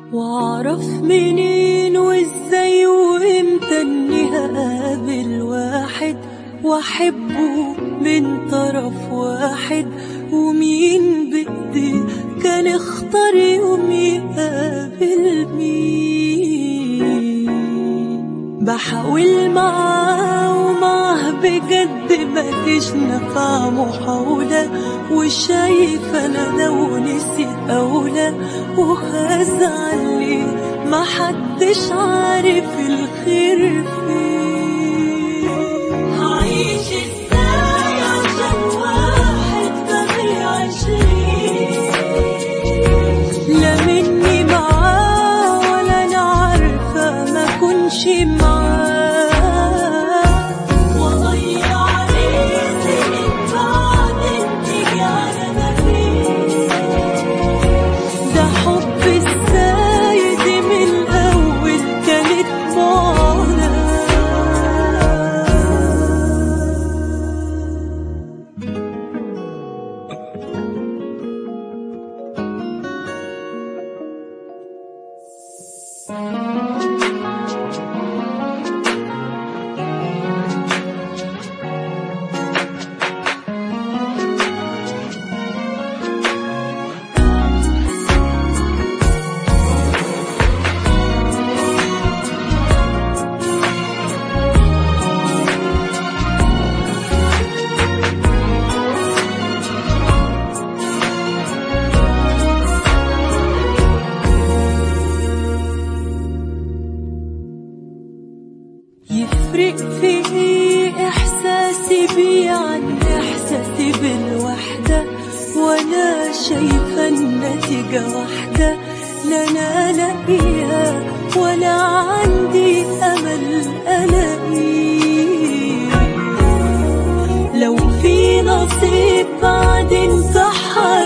واعرف منين وازاي وامتى اني هقابل واحد واحبه من طرف واحد ومين بايدي كان اختار يوم يقابل مين بحاول معاه ومعاه بجد مفيش نفع محاولة وشايف انا لو نسيت اولى وهزعل ليه محدش عارف الخير فين هعيش ازاي عشان واحد بغي عشرين لا مني معاه ولا انا عارفه ما كنش معاه واضيع عليه سنين بعدين تيجي على مفيش ده حب الزايد من الاول كانت معاناه يفرق في ايه احساسي بيه عن احساسي بالوحدة وانا شايفة النتيجة واحدة لا انا لاقيها ولا عندي امل الاقيه لو في نصيب بعدين صح